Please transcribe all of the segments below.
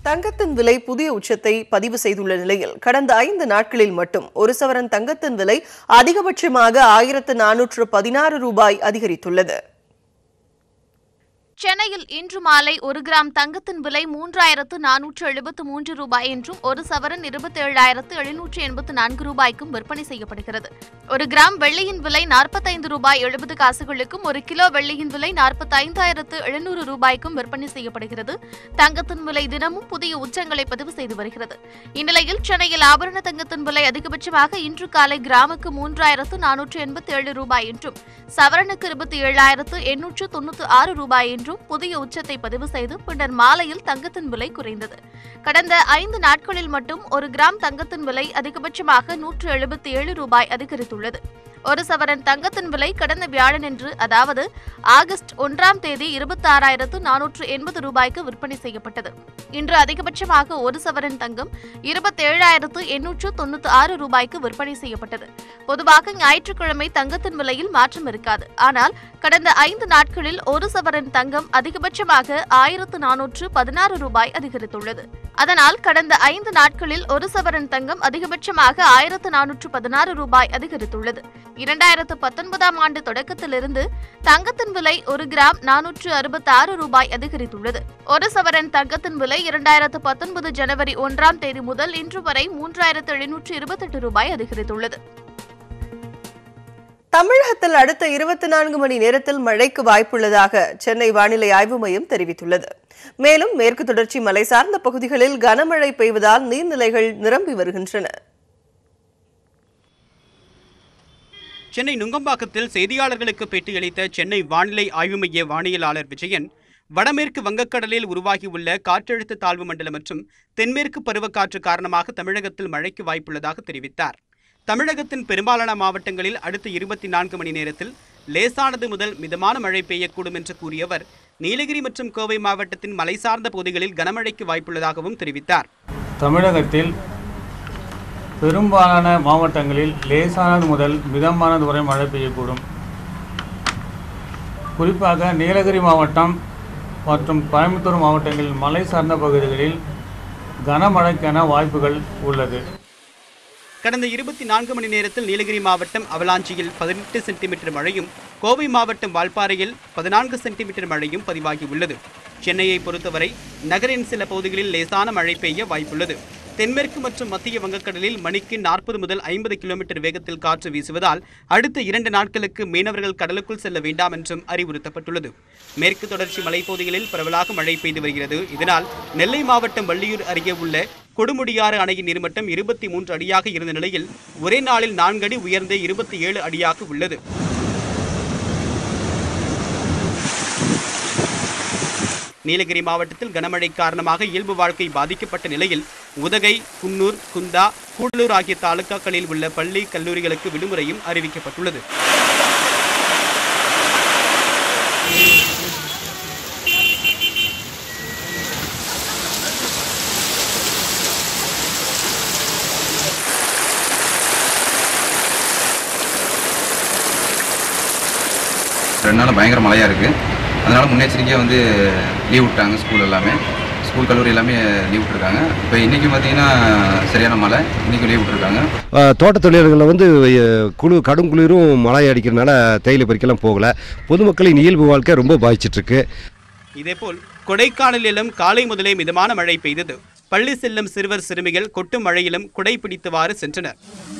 தங்கத்தின் விலை புதிய உச்சத்தை பதிவு செய்துள்ள நிலையில் கடந்த ஐந்து நாட்களில் மட்டும் ஒரு சவரன் தங்கத்தின் விலை அதிகபட்சமாக ஆயிரத்து நானூற்று பதினாறு ரூபாய் அதிகரித்துள்ளது சென்னையில் இன்று மாலை ஒரு கிராம் தங்கத்தின் விலை மூன்றாயிரத்து நானூற்று எழுபத்து மூன்று ரூபாய் என்றும் ஒரு சவரன் இருபத்தி ஏழாயிரத்து எழுநூற்று எண்பத்து நான்கு ரூபாய்க்கும் விற்பனை செய்யப்படுகிறது ஒரு கிராம் வெள்ளியின் விலை நாற்பத்தைந்து ரூபாய் எழுபது காசுகளுக்கும் ஒரு கிலோ வெள்ளியின் விலை நாற்பத்தைந்தாயிரத்து எழுநூறு ரூபாய்க்கும் விற்பனை செய்யப்படுகிறது தங்கத்தின் விலை தினமும் புதிய உச்சங்களை பதிவு செய்து வருகிறது இந்நிலையில் சென்னையில் ஆபரண தங்கத்தின் விலை அதிகபட்சமாக இன்று காலை கிராமுக்கு மூன்றாயிரத்து நானூற்று எண்பத்தி ஏழு ரூபாய் என்றும் சவரனுக்கு இருபத்தி ஏழாயிரத்து எண்ணூற்று தொண்ணூற்று ஆறு ரூபாய் என்றும் புதிய உச்சத்தை பதிவு செய்து பின்னர் மாலையில் தங்கத்தின் விலை குறைந்தது கடந்த ஐந்து நாட்களில் மட்டும் ஒரு கிராம் தங்கத்தின் விலை அதிகபட்சமாக நூற்று எழுபத்தி ஏழு ரூபாய் அதிகரித்துள்ளது ஒரு சவரன் தங்கத்தின் விலை கடந்த வியாழனன்று அதாவது ஆகஸ்ட் ஒன்றாம் தேதி இருபத்தாறாயிரத்து நானூற்று எண்பது ரூபாய்க்கு விற்பனை செய்யப்பட்டது இன்று அதிகபட்சமாக ஒரு சவரன் தங்கம் இருபத்தேழாயிரத்து எண்ணூற்று தொண்ணூற்று ஆறு ரூபாய்க்கு விற்பனை செய்யப்பட்டது பொதுவாக ஞாயிற்றுக்கிழமை தங்கத்தின் விலையில் மாற்றம் இருக்காது ஆனால் கடந்த ஐந்து நாட்களில் ஒரு சவரன் தங்கம் அதிகபட்சமாக ஆயிரத்து நானூற்று பதினாறு ரூபாய் அதிகரித்துள்ளது அதனால் கடந்த ஐந்து நாட்களில் ஒரு சவரன் தங்கம் அதிகபட்சமாக ஆயிரத்து நானூற்று பதினாறு ரூபாய் அதிகரித்துள்ளது இரண்டாயிரத்து பத்தொன்பதாம் ஆண்டு தொடக்கத்திலிருந்து தங்கத்தின் விலை ஒரு கிராம் நானூற்று அறுபத்தி ஆறு ரூபாய் அதிகரித்துள்ளது ஒரு சவரன் தங்கத்தின் விலை இரண்டாயிரத்து பத்தொன்பது ஜனவரி ஒன்றாம் தேதி முதல் இன்று வரை மூன்றாயிரத்து எழுநூற்று இருபத்தெட்டு ரூபாய் அதிகரித்துள்ளது தமிழகத்தில் அடுத்த இருபத்தி நான்கு மணி நேரத்தில் மழைக்கு வாய்ப்புள்ளதாக சென்னை வானிலை ஆய்வு மையம் தெரிவித்துள்ளது மேலும் மேற்கு தொடர்ச்சி மலை சார்ந்த பகுதிகளில் கனமழை பெய்வதால் நீர்நிலைகள் நிரம்பி வருகின்றன சென்னை நுங்கம்பாக்கத்தில் செய்தியாளர்களுக்கு பேட்டியளித்த சென்னை வானிலை ஆய்வு மைய வானியலாளர் விஜயன் வடமேற்கு வங்கக்கடலில் உருவாகியுள்ள காற்றழுத்த தாழ்வு மண்டலம் மற்றும் தென்மேற்கு பருவக்காற்று காரணமாக தமிழகத்தில் மழைக்கு வாய்ப்புள்ளதாக தெரிவித்தார் தமிழகத்தின் பெரும்பாலான மாவட்டங்களில் அடுத்த இருபத்தி நான்கு மணி நேரத்தில் லேசானது முதல் மிதமான மழை பெய்யக்கூடும் என்று கூறியவர் நீலகிரி மற்றும் கோவை மாவட்டத்தின் மலை சார்ந்த பகுதிகளில் கனமழைக்கு வாய்ப்புள்ளதாகவும் தெரிவித்தார் தமிழகத்தில் பெரும்பாலான மாவட்டங்களில் லேசானது முதல் மிதமானது வரை மழை பெய்யக்கூடும் குறிப்பாக நீலகிரி மாவட்டம் மற்றும் கோயம்புத்தூர் மாவட்டங்களில் மலை சார்ந்த பகுதிகளில் கனமழைக்கான வாய்ப்புகள் உள்ளது கடந்த இருபத்தி நான்கு மணி நேரத்தில் நீலகிரி மாவட்டம் அவலாஞ்சியில் பதினெட்டு சென்டிமீட்டர் மழையும் கோவை மாவட்டம் வால்பாறையில் பதினான்கு சென்டிமீட்டர் மழையும் பதிவாகியுள்ளது சென்னையை பொறுத்தவரை நகரின் சில பகுதிகளில் லேசான மழை பெய்ய வாய்ப்புள்ளது தென்மேற்கு மற்றும் மத்திய வங்கக்கடலில் மணிக்கு நாற்பது முதல் ஐம்பது கிலோமீட்டர் வேகத்தில் காற்று வீசுவதால் அடுத்த இரண்டு நாட்களுக்கு மீனவர்கள் கடலுக்குள் செல்ல வேண்டாம் என்றும் அறிவுறுத்தப்பட்டுள்ளது மேற்கு தொடர்ச்சி மலைப்பகுதிகளில் பரவலாக மழை பெய்து வருகிறது இதனால் நெல்லை மாவட்டம் வள்ளியூர் அருகே உள்ள கொடுமுடியாறு அணையின் நீர்மட்டம் இருபத்தி மூன்று அடியாக இருந்த நிலையில் ஒரே நாளில் நான்கு அடி உயர்ந்து இருபத்தி ஏழு அடியாக உள்ளது நீலகிரி மாவட்டத்தில் கனமழை காரணமாக இயல்பு வாழ்க்கை பாதிக்கப்பட்ட நிலையில் உதகை குன்னூர் குந்தா கூடலூர் ஆகிய தாலுகாக்களில் உள்ள பள்ளி கல்லூரிகளுக்கு விடுமுறையும் அறிவிக்கப்பட்டுள்ளது ரெண்டு நாள் பயங்கர மழையாக இருக்குது அதனால் முன்னெச்சரிக்கையாக வந்து லீவ் விட்டாங்க ஸ்கூல் எல்லாமே ஸ்கூல் கல்லூரி எல்லாமே லீவ் விட்டுருக்காங்க இப்போ இன்றைக்கி பார்த்தீங்கன்னா சரியான மழை இன்றைக்கி லீவ் விட்டுருக்காங்க அஹ், தோட்டத் தொழிலாளர்களை வந்து அஹ், குளு கடும் குளிரும் மழை அடிக்கிறனால தேயிலை பறிக்கலாம் போகல பொதுமக்களின் இயல்பு வாழ்க்கை ரொம்ப பாதிச்சிட்டு இருக்கு இதேபோல் கொடைக்கானலிலும் காலை முதலே மிதமான மழை பெய்தது பள்ளி செல்லும் சிறுவர் சிறுமிகள் கொட்டும் மழையிலும் குடை பிடித்தவாறு சென்றனர்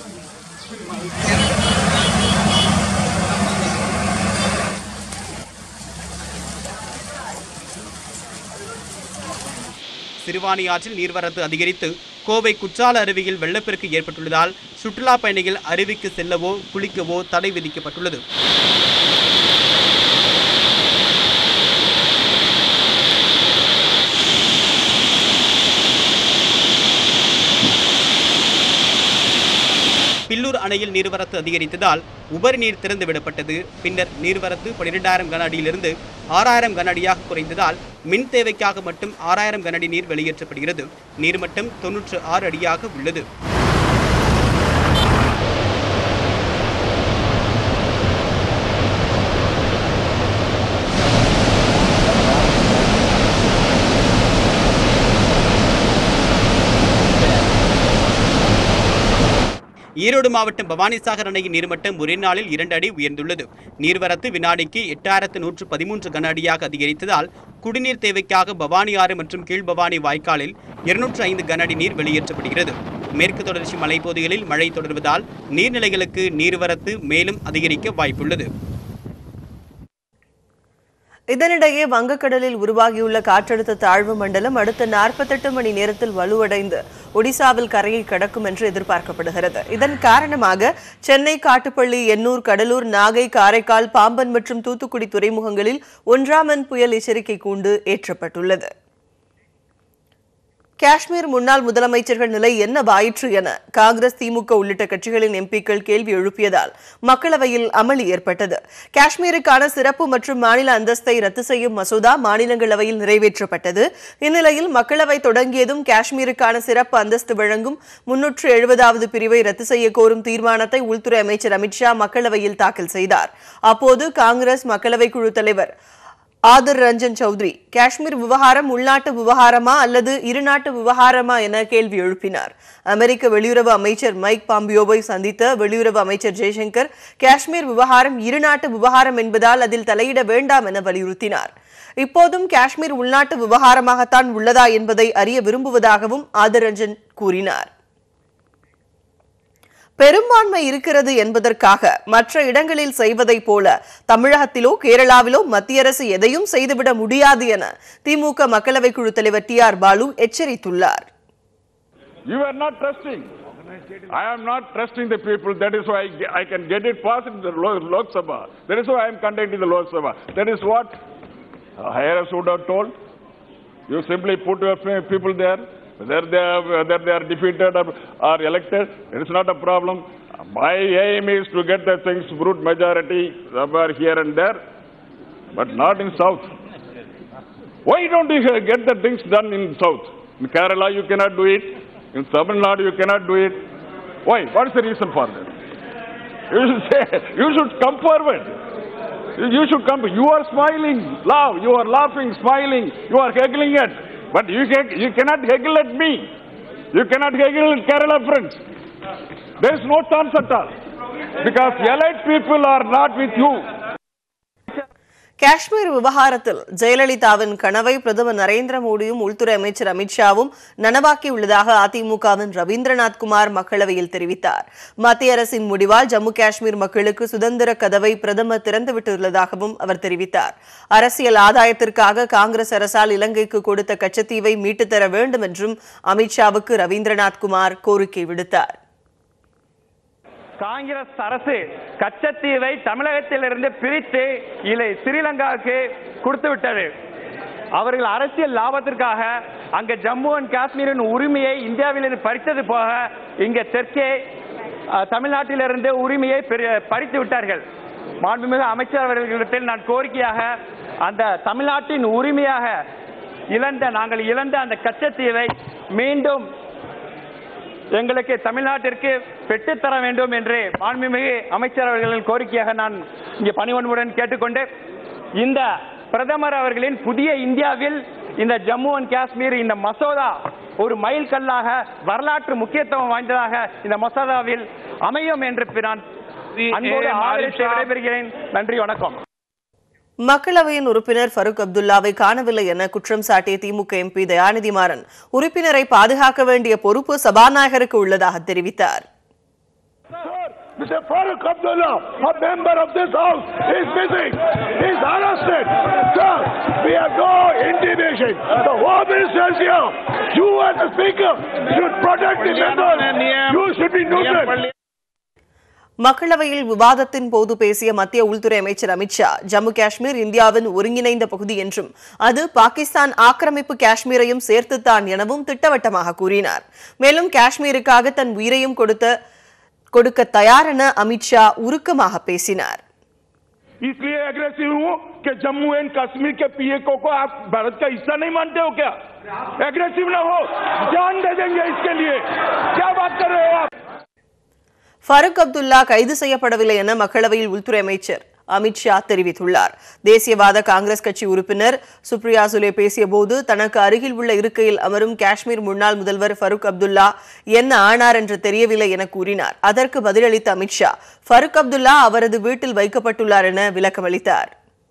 சிறுவாணி ஆற்றில் நீர்வரத்து அதிகரித்து கோவை குற்றால அருவியில் வெள்ளப்பெருக்கு ஏற்பட்டுள்ளதால் சுற்றுலா பயணிகள் அருவிக்கு செல்லவோ குளிக்கவோ தடை விதிக்கப்பட்டுள்ளது பில்லூர் அணையில் நீர்வரத்து அதிகரித்ததால் உபரி நீர் திறந்து விடப்பட்டது பின்னர் நீர்வரத்து பன்னிரெண்டாயிரம் கன அடியிலிருந்து ஆறாயிரம் கன அடியாக குறைந்ததால் மின் தேவைக்காக மட்டும் ஆறாயிரம் கன அடி நீர் வெளியேற்றப்படுகிறது நீர்மட்டம் தொன்னூற்று ஆறு அடியாக உள்ளது ஈரோடு மாவட்டம் பவானிசாகர் அணையின் நீர்மட்டம் ஒரே நாளில் இரண்டு அடி உயர்ந்துள்ளது நீர்வரத்து வினாடிக்கு எட்டாயிரத்து நூற்று பதிமூன்று கன அடியாக அதிகரித்ததால் குடிநீர் தேவைக்காக பவானி ஆறு மற்றும் கீழ்பவானி வாய்க்காலில் இருநூற்று ஐந்து கன அடி நீர் வெளியேற்றப்படுகிறது மேற்கு தொடர்ச்சி மலைப்பகுதிகளில் மழை தொடர்வதால் நீர்நிலைகளுக்கு நீர்வரத்து மேலும் அதிகரிக்க வாய்ப்புள்ளது இதனிடையே வங்கக்கடலில் உருவாகியுள்ள காற்றழுத்த தாழ்வு மண்டலம் அடுத்த நாற்பத்தெட்டு மணி நேரத்தில் வலுவடைந்து ஒடிசாவில் கரையை கடக்கும் என்று எதிர்பார்க்கப்படுகிறது இதன் காரணமாக சென்னை காட்டுப்பள்ளி எண்ணூர் கடலூர் நாகை காரைக்கால் பாம்பன் மற்றும் தூத்துக்குடி துறைமுகங்களில் ஒன்றாம் எண் புயல் எச்சரிக்கை கூண்டு ஏற்றப்பட்டுள்ளது காஷ்மீர் முன்னாள் முதலமைச்சர்கள் நிலை என்னவாயிற்று என காங்கிரஸ் திமுக உள்ளிட்ட கட்சிகளின் எம்பிக்கள் கேள்வி எழுப்பியதால் மக்களவையில் அமளி ஏற்பட்டது காஷ்மீருக்கான சிறப்பு மற்றும் மாநில அந்தஸ்தை ரத்து செய்யும் மசோதா மாநிலங்களவையில் நிறைவேற்றப்பட்டது இந்நிலையில் மக்களவை தொடங்கியதும் காஷ்மீருக்கான சிறப்பு அந்தஸ்து வழங்கும் முன்னூற்று எழுபதாவது பிரிவை ரத்து செய்ய கோரும் தீர்மானத்தை உள்துறை அமைச்சர் அமித்ஷா மக்களவையில் தாக்கல் செய்தார் அப்போது காங்கிரஸ் மக்களவை குழு தலைவர் ஆதிர் ரஞ்சன் சௌத்ரி காஷ்மீர் விவகாரம் உள்நாட்டு விவகாரமா அல்லது இருநாட்டு விவகாரமா என கேள்வி எழுப்பினார் அமெரிக்க வெளியுறவு அமைச்சர் மைக் பாம்பியோவை சந்தித்த வெளியுறவு அமைச்சர் ஜெய்சங்கர் காஷ்மீர் விவகாரம் இருநாட்டு விவகாரம் என்பதால் அதில் தலையிட வேண்டாம் என வலியுறுத்தினார் இப்போதும் காஷ்மீர் உள்நாட்டு விவகாரமாகத்தான் உள்ளதா என்பதை அறிய விரும்புவதாகவும் ஆதிர் ரஞ்சன் கூறினார் பெரும்பான்மை இருக்கிறது என்பதற்காக மற்ற இடங்களில் செய்வதைப் போல தமிழகத்திலோ கேரளாவிலோ மத்திய அரசு எதையும் செய்துவிட முடியாது என திமுக மக்களவை குழு தலைவர் டி ஆர் பாலு எச்சரித்துள்ளார் You are not trusting. I am not trusting the people. That is why I, ge- I can get it passed in the Lo- Lok Sabha. That is why I am conducting the Lok Sabha. That is what uh, Harris would have told. You simply put your pe- people there. Whether they are, whether they are defeated or, or elected, it is not a problem. My aim is to get the things brute majority somewhere here and there, but not in South. Why don't you uh, get the things done in South? In Kerala, you cannot do it. In Tamil Nadu, you cannot do it. Why? What is the reason for that? You should say, you should come forward. You- You should come. You are smiling, laugh. You are laughing, smiling. You are heckling it. But you, heg- you cannot heggle at me. You cannot heggle at Kerala friends. There is no chance at all. Because elite people are not with you. Kashmir விவகாரத்தில் ஜெயலலிதாவின் கனவை பிரதமர் நரேந்திர மோடியும் உள்துறை அமைச்சர் அமித்ஷாவும் நனவாக்கியுள்ளதாக அதிமுகவின் ரவீந்திரநாத் குமார் மக்களவையில் தெரிவித்தார் மத்திய அரசின் முடிவால் ஜம்மு காஷ்மீர் மக்களுக்கு சுதந்திர கதவை பிரதமர் திறந்துவிட்டுள்ளதாகவும் அவர் தெரிவித்தார் அரசியல் ஆதாயத்திற்காக காங்கிரஸ் அரசால் இலங்கைக்கு கொடுத்த கச்சத்தீவை மீட்டுத் தர வேண்டும் என்றும் அமித்ஷாவுக்கு ரவீந்திரநாத் குமார் கோரிக்கை விடுத்தார் காங்கிரஸ் அரசு கச்சத்தீவை தமிழகத்திலிருந்து பிரித்து இலை ஸ்ரீலங்காவுக்கு கொடுத்து விட்டது அவர்கள் அரசியல் லாபத்திற்காக அங்க ஜம்மு அண்ட் காஷ்மீரின் உரிமையை இந்தியாவிலிருந்து பறித்தது போக இங்க தெற்கே அஹ், தமிழ்நாட்டிலிருந்து உரிமையை பெரு- பறித்து விட்டார்கள் மாண்புமிகு அமைச்சர் அவர்களிடத்தில் நான் கோரிக்கையாக அந்த தமிழ்நாட்டின் உரிமையாக இழந்த நாங்கள் இழந்த அந்த கச்சத்தீவை மீண்டும் எங்களுக்கு தமிழ்நாட்டிற்கு பெற்றுத்தர வேண்டும் என்று மாண்புமிகு அமைச்சர் அவர்களின் கோரிக்கையாக நான் இங்கே பணிவன்புடன் கேட்டுக்கொண்டு இந்த பிரதமர் அவர்களின் புதிய இந்தியாவில் இந்த ஜம்மு அண்ட் காஷ்மீர் இந்த மசோதா ஒரு மைல் கல்லாக வரலாற்று முக்கியத்துவம் வாய்ந்ததாக இந்த மசோதாவில் அமையும் என்று நான் அன்போடு ஆதரித்து விடைபெறுகிறேன் நன்றி வணக்கம் மக்களவையின் உறுப்பினர் ஃபருக் அப்துல்லாவை காணவில்லை என குற்றம் சாட்டிய திமுக எம்பி தயாநிதி மாறன் உறுப்பினரை பாதுகாக்க வேண்டிய பொறுப்பு சபாநாயகருக்கு உள்ளதாக தெரிவித்தார் Mr. Farooq Abdullah, a member of this house, is missing. He is arrested. Sir, we have no intimation. The home minister is here. You as a speaker should protect the members. You should be neutral. மக்களவையில் விவாதத்தின் போது பேசிய மத்திய உள்துறை அமைச்சர் அமித்ஷா ஜம்மு காஷ்மீர் இந்தியாவின் ஒருங்கிணைந்த பகுதி என்றும் அது பாகிஸ்தான் ஆக்கிரமிப்பு காஷ்மீரையும் சேர்த்துத்தான் எனவும் திட்டவட்டமாக கூறினார் மேலும் காஷ்மீருக்காக தன் உயிரையும் கொடுத்த கொடுக்க தயார் என அமித்ஷா உருக்கமாக பேசினார் इसलिए एग्रेसिव हूँ कि जम्मू एंड कश्मीर के पीएको को आप भारत का हिस्सा नहीं मानते हो क्या एग्रेसिव ना हो जान दे देंगे इसके लिए क्या बात कर रहे हो आप ஃபருக் அப்துல்லா கைது செய்யப்படவில்லை என மக்களவையில் உள்துறை அமைச்சர் அமித்ஷா தெரிவித்துள்ளார் தேசியவாத காங்கிரஸ் கட்சி உறுப்பினர் சுப்ரியா சுலே பேசியபோது தனக்கு அருகில் உள்ள இருக்கையில் அமரும் காஷ்மீர் முன்னாள் முதல்வர் ஃபருக் அப்துல்லா என்ன ஆனார் என்று தெரியவில்லை என கூறினார் அதற்கு பதிலளித்த அமித்ஷா ஃபருக் அப்துல்லா அவரது வீட்டில் வைக்கப்பட்டுள்ளார் என விளக்கமளித்தார்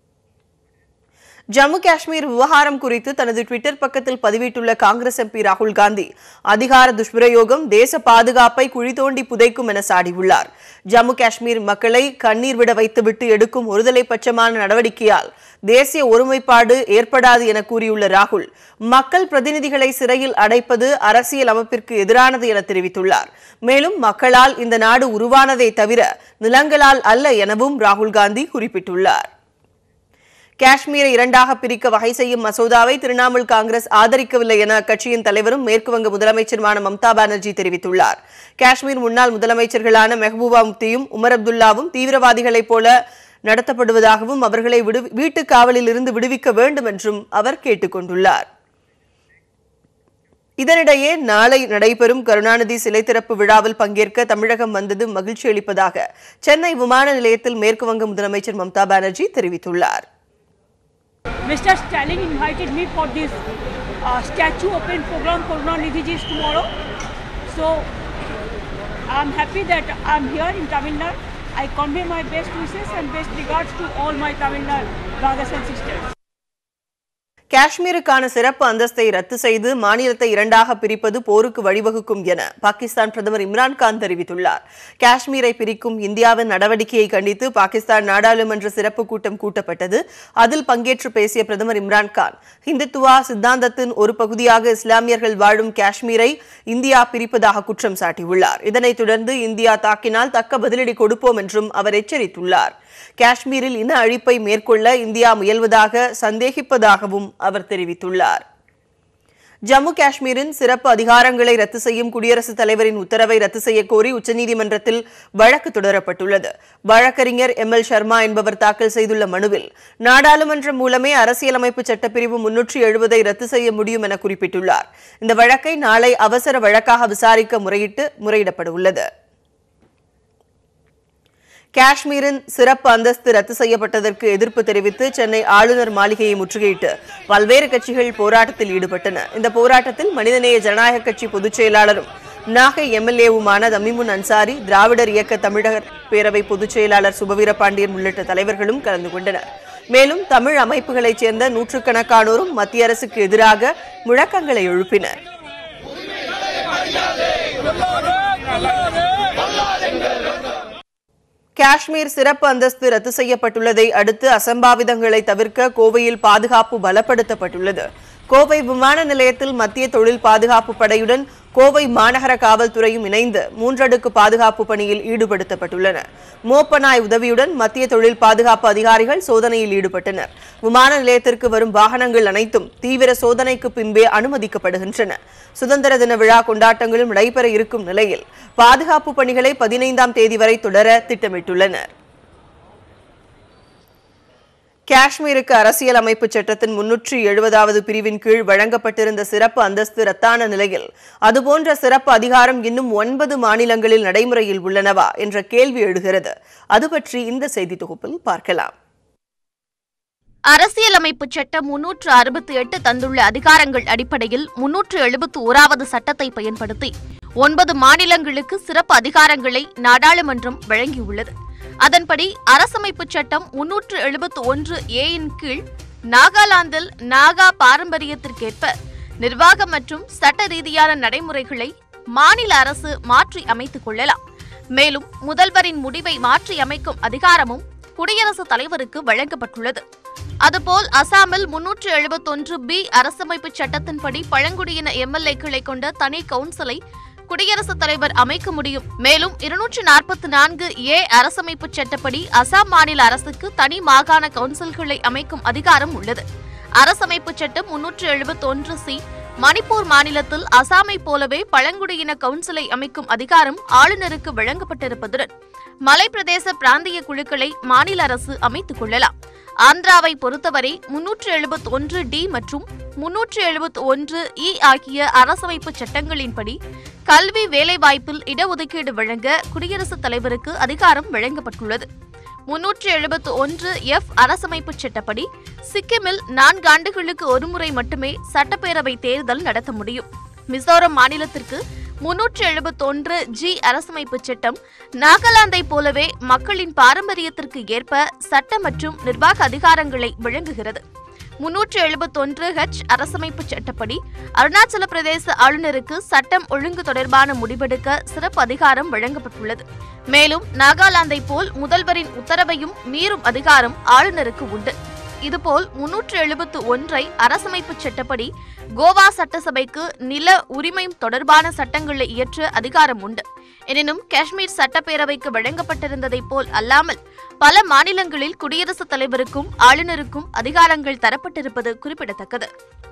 ஜம்மு காஷ்மீர் விவகாரம் குறித்து தனது ட்விட்டர் பக்கத்தில் பதிவிட்டுள்ள காங்கிரஸ் எம்பி ராகுல் காந்தி அதிகார துஷ்பிரயோகம் தேச பாதுகாப்பை குழி தோண்டி புதைக்கும் என சாடியுள்ளார் ஜம்மு காஷ்மீர் மக்களை கண்ணீர் விட வைத்துவிட்டு எடுக்கும் ஒருதலை பட்சமான நடவடிக்கையால் தேசிய ஒருமைப்பாடு ஏற்படாது என கூறியுள்ள ராகுல் மக்கள் பிரதிநிதிகளை சிறையில் அடைப்பது அரசியல் அமைப்பிற்கு எதிரானது என தெரிவித்துள்ளார் மேலும் மக்களால் இந்த நாடு உருவானதே தவிர நிலங்களால் அல்ல எனவும் ராகுல் காந்தி குறிப்பிட்டுள்ளார் காஷ்மீரை இரண்டாக பிரிக்க வகை செய்யும் மசோதாவை திரிணாமுல் காங்கிரஸ் ஆதரிக்கவில்லை என அக்கட்சியின் தலைவரும் மேற்குவங்க முதலமைச்சருமான மம்தா பானர்ஜி தெரிவித்துள்ளார் காஷ்மீர் முன்னாள் முதலமைச்சர்களான மெஹபூபா முப்தியும் உமர் அப்துல்லாவும் தீவிரவாதிகளைப் போல நடத்தப்படுவதாகவும் அவர்களை விடு வீட்டுக் காவலில் இருந்து விடுவிக்க வேண்டும் என்றும் அவர் கேட்டுக் கொண்டுள்ளார் இதனிடையே நாளை நடைபெறும் கருணாநிதி சிலை திறப்பு விழாவில் பங்கேற்க தமிழகம் வந்தது மகிழ்ச்சி அளிப்பதாக சென்னை விமான நிலையத்தில் மேற்குவங்க முதலமைச்சர் மம்தா பானர்ஜி தெரிவித்துள்ளார் Mr. Stalin invited me for this uh, statue open program Karunanidhi ji is tomorrow. So I'm happy that I'm here in Tamil Nadu. I convey my best wishes and best regards to all my Tamil Nadu brothers and sisters. காஷ்மீருக்கான சிறப்பு அந்தஸ்தை ரத்து செய்து மாநிலத்தை இரண்டாக பிரிப்பது போருக்கு வழிவகுக்கும் என பாகிஸ்தான் பிரதமர் இம்ரான்கான் தெரிவித்துள்ளார் காஷ்மீரை பிரிக்கும் இந்தியாவின் நடவடிக்கையை கண்டித்து பாகிஸ்தான் நாடாளுமன்ற சிறப்பு கூட்டம் கூட்டப்பட்டது அதில் பங்கேற்று பேசிய பிரதமர் இம்ரான்கான் இந்துத்துவா சித்தாந்தத்தின் ஒரு பகுதியாக இஸ்லாமியர்கள் வாழும் காஷ்மீரை இந்தியா பிரிப்பதாக குற்றம் சாட்டியுள்ளார் இதனைத் தொடர்ந்து இந்தியா தாக்கினால் தக்க பதிலடி கொடுப்போம் என்றும் அவர் எச்சரித்துள்ளார் காஷ்மீரில் இன அழிப்பை மேற்கொள்ள இந்தியா முயல்வதாக சந்தேகிப்பதாகவும் அவர் தெரிவித்துள்ளார் ஜம்மு காஷ்மீரின் சிறப்பு அதிகாரங்களை ரத்து செய்யும் குடியரசுத் தலைவரின் உத்தரவை ரத்து செய்யக் கோரி உச்சநீதிமன்றத்தில் வழக்கு தொடரப்பட்டுள்ளது வழக்கறிஞர் எம் எல் சர்மா என்பவர் தாக்கல் செய்துள்ள மனுவில் நாடாளுமன்றம் மூலமே அரசியலமைப்பு சட்டப்பிரிவு முன்னூற்றி எழுபதை ரத்து செய்ய முடியும் என குறிப்பிட்டுள்ளார் இந்த வழக்கை நாளை அவசர வழக்காக விசாரிக்க முறையிட்டு முறையிடப்பட உள்ளது காஷ்மீரின் சிறப்பு அந்தஸ்து ரத்து செய்யப்பட்டதற்கு எதிர்ப்பு தெரிவித்து சென்னை ஆளுநர் மாளிகையை முற்றுகையிட்டு பல்வேறு கட்சிகள் போராட்டத்தில் ஈடுபட்டன இந்த போராட்டத்தில் மனிதநேய ஜனநாயக கட்சி பொதுச் செயலாளரும் நாகை எம்எல்ஏவுமான தமிமுன் அன்சாரி திராவிடர் இயக்க தமிழர் பேரவை பொதுச் செயலாளர் சுபவீர பாண்டியன் உள்ளிட்ட தலைவர்களும் கலந்து கொண்டனர் மேலும் தமிழ் அமைப்புகளைச் சேர்ந்த நூற்றுக்கணக்கானோரும் மத்திய அரசுக்கு எதிராக முழக்கங்களை எழுப்பினர் காஷ்மீர் சிறப்பு அந்தஸ்து ரத்து செய்யப்பட்டுள்ளதை அடுத்து அசம்பாவிதங்களை தவிர்க்க கோவையில் பாதுகாப்பு பலப்படுத்தப்பட்டுள்ளது கோவை விமான நிலையத்தில் மத்திய தொழில் பாதுகாப்பு படையுடன் கோவை மாநகர காவல்துறையும் இணைந்து மூன்றடுக்கு பாதுகாப்பு பணியில் ஈடுபடுத்தப்பட்டுள்ளன மோப்பனாய் உதவியுடன் மத்திய தொழில் பாதுகாப்பு அதிகாரிகள் சோதனையில் ஈடுபட்டனர் விமான நிலையத்திற்கு வரும் வாகனங்கள் அனைத்தும் தீவிர சோதனைக்கு பின்பே அனுமதிக்கப்படுகின்றன சுதந்திர தின விழா கொண்டாட்டங்களும் நடைபெற இருக்கும் நிலையில் பாதுகாப்பு பணிகளை பதினைந்தாம் தேதி வரை தொடர திட்டமிட்டுள்ளனர் காஷ்மீருக்கு அரசியல் அமைப்பு சட்டத்தின் முன்னூற்றி எழுபதாவது பிரிவின் கீழ் வழங்கப்பட்டிருந்த சிறப்பு அந்தஸ்து ரத்தான நிலையில் அதுபோன்ற சிறப்பு அதிகாரம் இன்னும் ஒன்பது மாநிலங்களில் நடைமுறையில் உள்ளனவா என்ற கேள்வி எழுகிறது அது பற்றி இந்த செய்தி தொகுப்பில் பார்க்கலாம் அரசியலமைப்பு சட்டம் முன்னூற்று அறுபத்தி எட்டு தந்துள்ள அதிகாரங்கள் அடிப்படையில் முன்னூற்று எழுபத்து ஓராவது சட்டத்தை பயன்படுத்தி ஒன்பது மாநிலங்களுக்கு சிறப்பு அதிகாரங்களை நாடாளுமன்றம் வழங்கியுள்ளது அதன்படி அரசமைப்பு சட்டம் முன்னூற்று எழுபத்து ஒன்று ஏயின் கீழ் நாகாலாந்தில் நாகா பாரம்பரியத்திற்கேற்ப நிர்வாக மற்றும் சட்ட ரீதியான நடைமுறைகளை மாநில அரசு மாற்றி அமைத்துக் கொள்ளலாம் மேலும் முதல்வரின் முடிவை மாற்றி அமைக்கும் அதிகாரமும் குடியரசுத் தலைவருக்கு வழங்கப்பட்டுள்ளது அதுபோல் அசாமில் முன்னூற்று எழுபத்தொன்று பி அரசமைப்பு சட்டத்தின்படி பழங்குடியின எம்எல்ஏக்களை கொண்ட தனி கவுன்சிலை குடியரசுத் தலைவர் அமைக்க முடியும் மேலும் இருநூற்று நாற்பத்தி நான்கு ஏ அரசமைப்பு சட்டப்படி அசாம் மாநில அரசுக்கு தனி மாகாண கவுன்சில்களை அமைக்கும் அதிகாரம் உள்ளது அரசமைப்பு சட்டம் முன்னூற்று எழுபத்தொன்று சி மணிப்பூர் மாநிலத்தில் அசாமை போலவே பழங்குடியின கவுன்சிலை அமைக்கும் அதிகாரம் ஆளுநருக்கு வழங்கப்பட்டிருப்பதுடன் மலைப்பிரதேச பிராந்திய குழுக்களை மாநில அரசு அமைத்துக் கொள்ளலாம் ஆந்திராவை பொறுத்தவரை முன்னூற்று எழுபத்தி ஒன்று டி மற்றும் முன்னூற்று எழுபத்தி ஒன்று இ ஆகிய அரசமைப்பு சட்டங்களின்படி கல்வி வேலைவாய்ப்பில் இடஒதுக்கீடு வழங்க குடியரசுத் தலைவருக்கு அதிகாரம் வழங்கப்பட்டுள்ளது முன்னூற்று எழுபத்து ஒன்று எஃப் அரசமைப்பு சட்டப்படி சிக்கிமில் நான்கு ஆண்டுகளுக்கு ஒருமுறை மட்டுமே சட்டப்பேரவை தேர்தல் நடத்த முடியும் மிசோரம் மாநிலத்திற்கு முன்னூற்று எழுபத்தொன்று ஜி அரசமைப்பு சட்டம் நாகாலாந்தை போலவே மக்களின் பாரம்பரியத்திற்கு ஏற்ப சட்ட மற்றும் நிர்வாக அதிகாரங்களை வழங்குகிறது முன்னூற்று எழுபத்தொன்று ஹெச் அரசமைப்பு சட்டப்படி அருணாச்சல பிரதேச ஆளுநருக்கு சட்டம் ஒழுங்கு தொடர்பான முடிவெடுக்க சிறப்பு அதிகாரம் வழங்கப்பட்டுள்ளது மேலும் நாகாலாந்தை போல் முதல்வரின் உத்தரவையும் மீறும் அதிகாரம் ஆளுநருக்கு உண்டு இதுபோல் முன்னூற்று எழுபத்து ஒன்றை அரசமைப்பு சட்டப்படி கோவா சட்டசபைக்கு நில உரிமை தொடர்பான சட்டங்களை இயற்ற அதிகாரம் உண்டு எனினும் காஷ்மீர் சட்டப்பேரவைக்கு வழங்கப்பட்டிருந்ததைப் போல் அல்லாமல் பல மாநிலங்களில் குடியரசுத் தலைவருக்கும் ஆளுநருக்கும் அதிகாரங்கள் தரப்பட்டிருப்பது குறிப்பிடத்தக்கது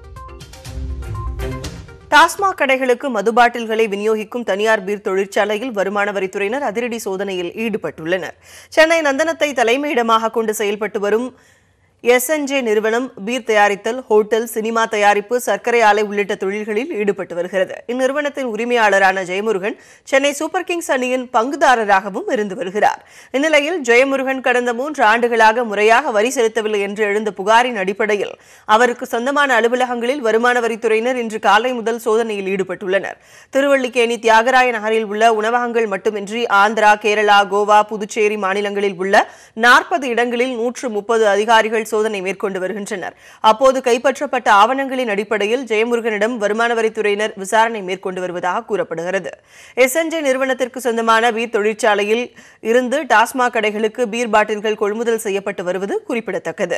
டாஸ்மாக் கடைகளுக்கு மது பாட்டில்களை விநியோகிக்கும் தனியார் பீர் தொழிற்சாலையில் வருமான வரித்துறையினர் அதிரடி சோதனையில் ஈடுபட்டுள்ளனர் சென்னை நந்தனத்தை தலைமையிடமாக கொண்டு செயல்பட்டு வரும் எஸ்என்ஜே நிறுவனம் பீர் தயாரித்தல் ஹோட்டல் சினிமா தயாரிப்பு சர்க்கரை ஆலை உள்ளிட்ட தொழில்களில் ஈடுபட்டு வருகிறது இந்நிறுவனத்தின் உரிமையாளரான ஜெயமுருகன் சென்னை சூப்பர் கிங்ஸ் அணியின் பங்குதாரராகவும் இருந்து வருகிறார் இந்நிலையில் ஜெயமுருகன் கடந்த மூன்று ஆண்டுகளாக முறையாக வரி செலுத்தவில்லை என்று எழுந்த புகாரின் அடிப்படையில் அவருக்கு சொந்தமான அலுவலகங்களில் வருமான வரித்துறையினர் இன்று காலை முதல் சோதனையில் ஈடுபட்டுள்ளனர் திருவள்ளிக்கேணி தியாகராய நகரில் உள்ள உணவகங்கள் மட்டுமின்றி ஆந்திரா கேரளா கோவா புதுச்சேரி மாநிலங்களில் உள்ள நாற்பது இடங்களில் நூற்று முப்பது அதிகாரிகள் சோதனை மேற்கொண்டு வருகின்றனர் அப்போது கைப்பற்றப்பட்ட ஆவணங்களின் அடிப்படையில் ஜெயமுருகனிடம் வருமான வரித்துறையினர் விசாரணை மேற்கொண்டு வருவதாக கூறப்படுகிறது எஸ்என்ஜே நிறுவனத்திற்கு சொந்தமான பீர் தொழிற்சாலையில் இருந்து டாஸ்மாக் கடைகளுக்கு பீர் பாட்டில்கள் கொள்முதல் செய்யப்பட்டு வருவது குறிப்பிடத்தக்கது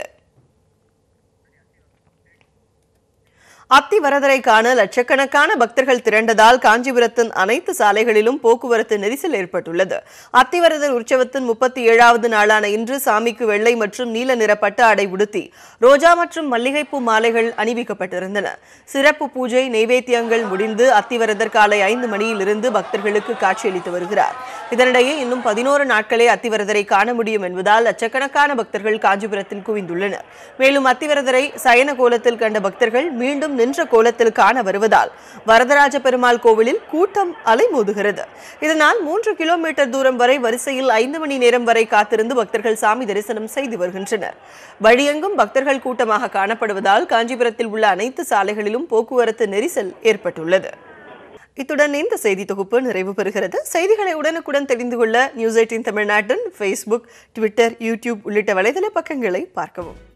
அத்திவரதரை காண லட்சக்கணக்கான பக்தர்கள் திரண்டதால் காஞ்சிபுரத்தின் அனைத்து சாலைகளிலும் போக்குவரத்து நெரிசல் ஏற்பட்டுள்ளது அத்திவரதர் உற்சவத்தின் முப்பத்தி ஏழாவது நாளான இன்று சாமிக்கு வெள்ளை மற்றும் நீல நிற பட்டு ஆடை உடுத்தி ரோஜா மற்றும் மல்லிகைப்பூ மாலைகள் அணிவிக்கப்பட்டிருந்தன சிறப்பு பூஜை நெய்வேத்தியங்கள் முடிந்து அத்திவரதர் காலை ஐந்து மணியிலிருந்து பக்தர்களுக்கு காட்சியளித்து வருகிறார் இதனிடையே இன்னும் பதினோரு நாட்களே அத்திவரதரை காண முடியும் என்பதால் லட்சக்கணக்கான பக்தர்கள் காஞ்சிபுரத்தில் குவிந்துள்ளனர் மேலும் அத்திவரதரை சயன கோலத்தில் கண்ட பக்தர்கள் மீண்டும் நின்ற கோலத்தில் காண வருவதால் வரதராஜ பெருமாள் கோவிலில் கூட்டம் அலைமோதுகிறது இதனால் மூன்று கிலோமீட்டர் தூரம் வரை வரிசையில் ஐந்து மணி நேரம் வரை காத்திருந்து பக்தர்கள் சாமி தரிசனம் செய்து வருகின்றனர் வழியெங்கும் பக்தர்கள் கூட்டமாக காணப்படுவதால் காஞ்சிபுரத்தில் உள்ள அனைத்து சாலைகளிலும் போக்குவரத்து நெரிசல் ஏற்பட்டுள்ளது இத்துடன் இந்த செய்தி தொகுப்பு நிறைவு பெறுகிறது செய்திகளை உடனுக்குடன் தெரிந்து கொள்ள நியூஸ் எயிட்டின் தமிழ்நாட்டின் ஃபேஸ்புக் ட்விட்டர் யூடியூப் உள்ளிட்ட வலைதள பக்கங்களை பார்க்கவும்